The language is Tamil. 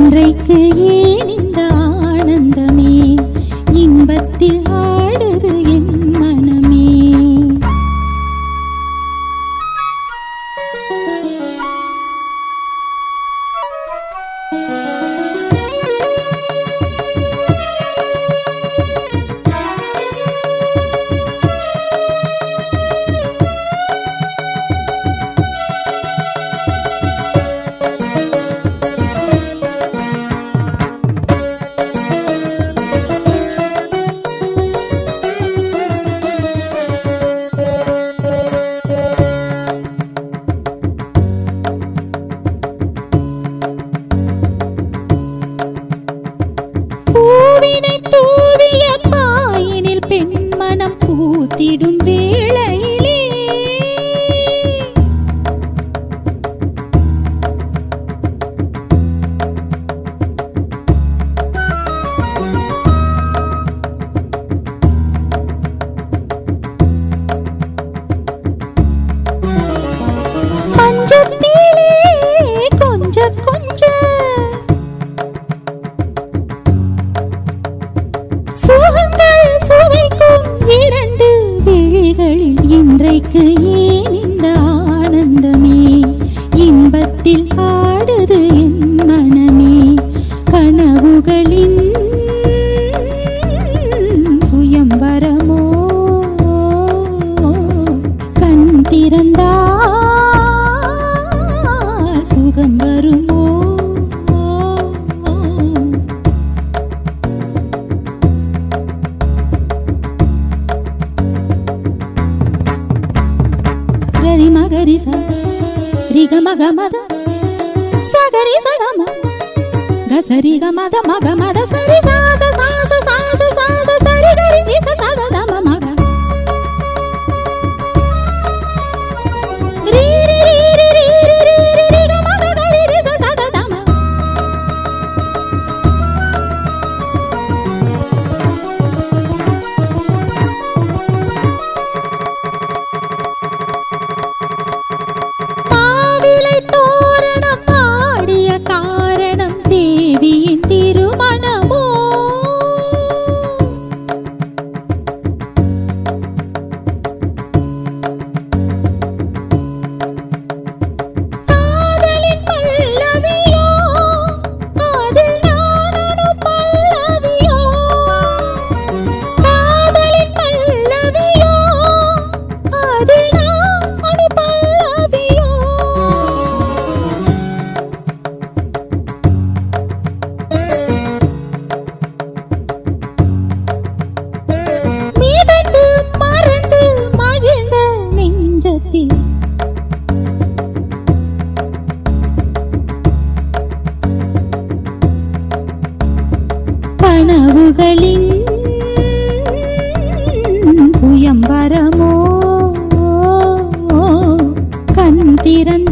இன்றைக்கு ஏன் இந்த ஆனந்தமே இன்பத்தில் ஆடுது என் மனமே பூவினை தூவிய பாயினில் பெண்மனம் பூத்திடும் வேளையிலே மஞ்சத்திலே கொஞ்ச கொஞ்ச சுகங்கள் சுவைக்கும் இரண்டு விழிகளில் இன்றைக்கு ஏன் இந்த ஆனந்தமே இன்பத்தில் ஆடுது என் மனமே கனவுகளின் சுயம்பரமோ கண் திறந்தால் சுகம் வருமோ ரரி மகரி ச ரிக மக மத சகரி சகம கசரி க மத மக மத சரி சாச சாச சாச சாச சரி கரி ரி ச சத தம மக ரி ரி ரி ரி ரி ரி ரி ரி ரி க மக கரி ரி ச சத தம மாவிலை தோரணம் ஆடிய காரணம் தேவியின் திருமணமோ காதலின் பல்லவியோ அதில் நானொரு பல்லவியோ காதலின் பல்லவியோ அதில் நானொரு பல்லவியோ மீதண்டு மறந்து மகிழ்ந்த நெஞ்சத்தில் கனவுகளின் சுயம்பரமோ கண் திறந்த